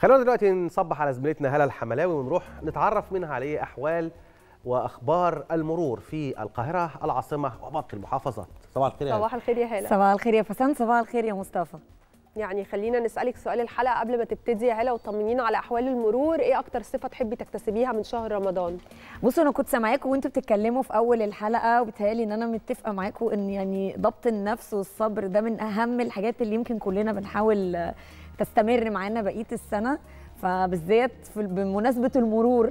خلونا دلوقتي نصبح على زميلتنا هلا الحملاوي ونروح نتعرف منها على إيه احوال واخبار المرور في القاهره العاصمه وباقي المحافظات صباح الخير يا هلا. صباح الخير يا هلا صباح الخير يا فسان صباح الخير يا مصطفى يعني خلينا نسالك سؤال الحلقه قبل ما تبتدي يا هلا وطمنينا على احوال المرور ايه اكتر صفه تحبي تكتسبيها من شهر رمضان بصوا انا كنت سامعاكم وانتوا بتتكلموا في اول الحلقه وبتهيالي ان انا متفقه معاكم ان يعني ضبط النفس والصبر ده من اهم الحاجات اللي يمكن كلنا بنحاول آه، تستمر معانا بقيه السنه فبالذات في- بمناسبه المرور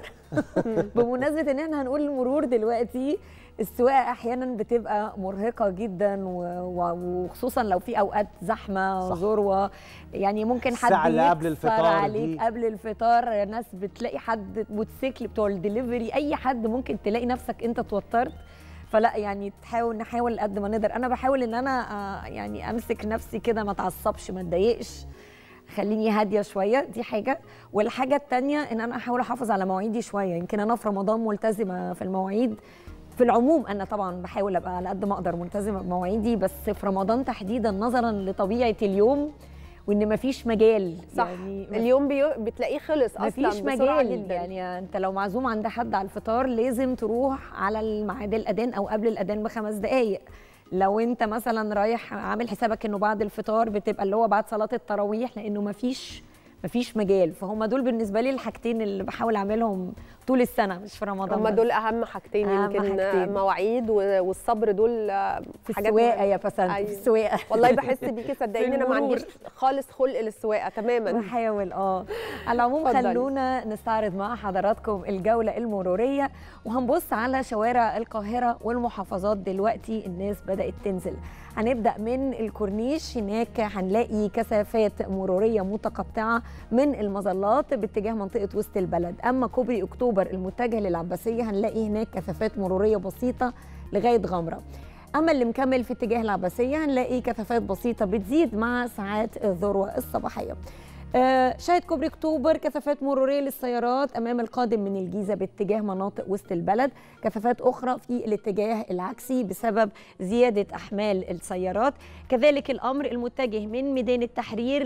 بمناسبه ان احنا هنقول المرور دلوقتي السواقه احيانا بتبقى مرهقه جدا و- و- وخصوصا لو في اوقات زحمه صح. ذروه يعني ممكن حد الساعة اللي قبل يكسر الفطار عليك دي. قبل الفطار ناس بتلاقي حد موتوسيكل بتوع الدليفري اي حد ممكن تلاقي نفسك انت توترت فلا يعني تحاول نحاول قد ما نقدر انا بحاول ان انا آه، يعني امسك نفسي كده ما اتعصبش ما اتضايقش خليني هاديه شويه دي حاجه والحاجه التانية ان انا احاول احافظ على مواعيدي شويه يمكن انا في رمضان ملتزمه في المواعيد في العموم انا طبعا بحاول ابقى على قد ما اقدر ملتزمه بمواعيدي بس في رمضان تحديدا نظرا لطبيعه اليوم وان مفيش مجال صح يعني اليوم بيو... بتلاقيه خلص اصلا مفيش بسرعة مجال جدا يعني انت لو معزوم عند حد على الفطار لازم تروح على الميعاد الاذان او قبل الاذان بخمس دقائق لو انت مثلا رايح عامل حسابك انه بعد الفطار بتبقى اللي هو بعد صلاه التراويح لانه مفيش مفيش مجال فهم دول بالنسبه لي الحاجتين اللي بحاول اعملهم طول السنه مش في رمضان هم بس. دول اهم حاجتين أهم يمكن حاجتين. مواعيد و- والصبر دول آه، في حاجات السواقه مهمة. يا فسان أيوة. في السواقه والله بحس بيكي صدقيني انا ما المرور. عنديش خالص خلق للسواقه تماما بحاول اه على العموم اتفضلي. خلونا نستعرض مع حضراتكم الجوله المروريه وهنبص على شوارع القاهره والمحافظات دلوقتي الناس بدات تنزل هنبدا من الكورنيش هناك هنلاقي كثافات مروريه متقطعه من المظلات باتجاه منطقه وسط البلد اما كوبري اكتوبر المتجه للعباسيه هنلاقي هناك كثافات مروريه بسيطه لغايه غمره اما اللي مكمل في اتجاه العباسيه هنلاقي كثافات بسيطه بتزيد مع ساعات الذروه الصباحيه آه، شاهد كوبري اكتوبر كثافات مروريه للسيارات امام القادم من الجيزه باتجاه مناطق وسط البلد كثافات اخرى في الاتجاه العكسي بسبب زياده احمال السيارات كذلك الامر المتجه من ميدان التحرير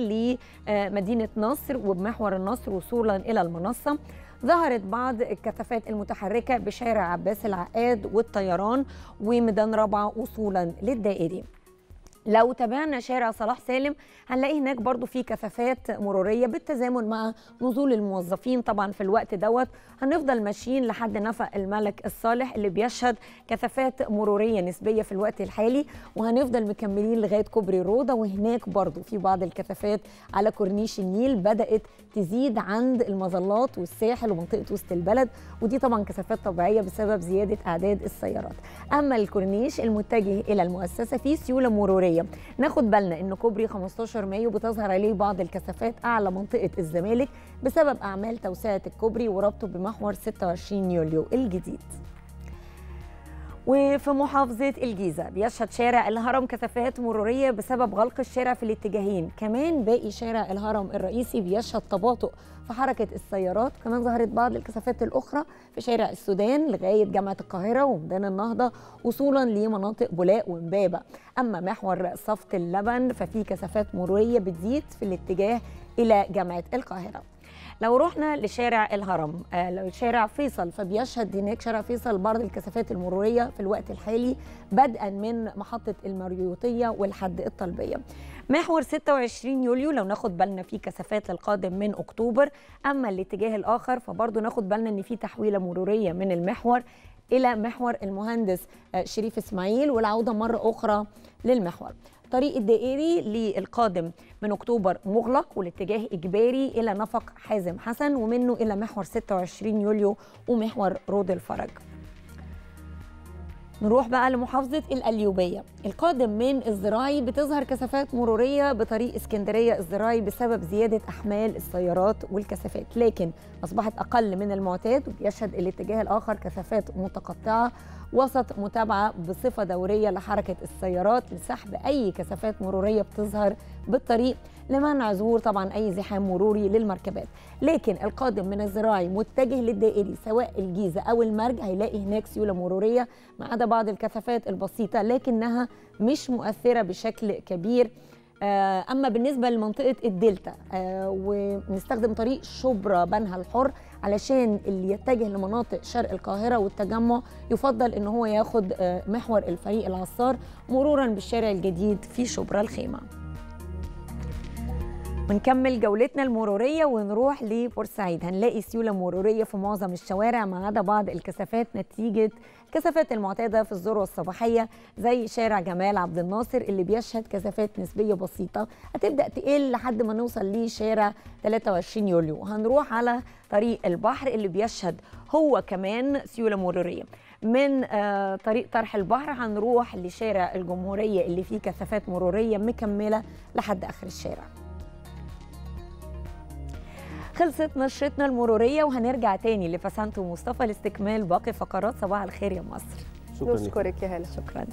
لمدينه نصر وبمحور النصر وصولا الى المنصه ظهرت بعض الكثافات المتحركه بشارع عباس العقاد والطيران وميدان رابعه وصولا للدائري لو تابعنا شارع صلاح سالم هنلاقي هناك برضو في كثافات مرورية بالتزامن مع نزول الموظفين طبعا في الوقت دوت هنفضل ماشيين لحد نفق الملك الصالح اللي بيشهد كثافات مرورية نسبية في الوقت الحالي وهنفضل مكملين لغاية كوبري روضة وهناك برضو في بعض الكثافات على كورنيش النيل بدأت تزيد عند المظلات والساحل ومنطقة وسط البلد ودي طبعا كثافات طبيعية بسبب زيادة أعداد السيارات أما الكورنيش المتجه إلى المؤسسة فيه سيولة مرورية ناخد بالنا ان كوبري 15 مايو بتظهر عليه بعض الكثافات اعلى منطقه الزمالك بسبب اعمال توسعه الكوبري وربطه بمحور 26 يوليو الجديد وفي محافظة الجيزة بيشهد شارع الهرم كثافات مرورية بسبب غلق الشارع في الاتجاهين كمان باقي شارع الهرم الرئيسي بيشهد تباطؤ في حركة السيارات كمان ظهرت بعض الكثافات الأخرى في شارع السودان لغاية جامعة القاهرة وميدان النهضة وصولا لمناطق بولاق ومبابة أما محور صفت اللبن ففي كثافات مرورية بتزيد في الاتجاه إلى جامعة القاهرة لو رحنا لشارع الهرم آه لو شارع فيصل فبيشهد هناك شارع فيصل بعض الكثافات المروريه في الوقت الحالي بدءا من محطه المريوطيه والحد الطلبيه محور 26 يوليو لو ناخد بالنا في كثافات للقادم من اكتوبر اما الاتجاه الاخر فبرضه ناخد بالنا ان في تحويله مروريه من المحور الى محور المهندس آه، شريف اسماعيل والعوده مره اخرى للمحور طريق الدائري للقادم من اكتوبر مغلق والاتجاه اجباري الى نفق حازم حسن ومنه الى محور 26 يوليو ومحور رود الفرج نروح بقى لمحافظة القليوبية القادم من الزراعي بتظهر كثافات مرورية بطريق اسكندرية الزراعي بسبب زيادة أحمال السيارات والكثافات لكن أصبحت أقل من المعتاد وبيشهد الاتجاه الآخر كثافات متقطعة وسط متابعة بصفة دورية لحركة السيارات لسحب أي كثافات مرورية بتظهر بالطريق لمنع ظهور طبعا أي زحام مروري للمركبات لكن القادم من الزراعي متجه للدائري سواء الجيزة أو المرج هيلاقي هناك سيولة مرورية ما عدا بعض الكثافات البسيطة لكنها مش مؤثرة بشكل كبير آه، اما بالنسبه لمنطقه الدلتا آه، ونستخدم طريق شبرا بنها الحر علشان اللي يتجه لمناطق شرق القاهره والتجمع يفضل ان هو ياخد آه، محور الفريق العصار مرورا بالشارع الجديد في شبرا الخيمه ونكمل جولتنا المرورية ونروح لبورسعيد هنلاقي سيولة مرورية في معظم الشوارع ما عدا بعض الكثافات نتيجة الكثافات المعتادة في الذروة الصباحية زي شارع جمال عبد الناصر اللي بيشهد كثافات نسبية بسيطة هتبدأ تقل لحد ما نوصل لشارع 23 يوليو هنروح على طريق البحر اللي بيشهد هو كمان سيولة مرورية من آه، طريق طرح البحر هنروح لشارع الجمهورية اللي فيه كثافات مرورية مكملة لحد آخر الشارع خلصت نشرتنا المرورية وهنرجع تاني لفسانتو ومصطفى لاستكمال باقي فقرات صباح الخير يا مصر شكرا لك نشكرك يا هلا شكرا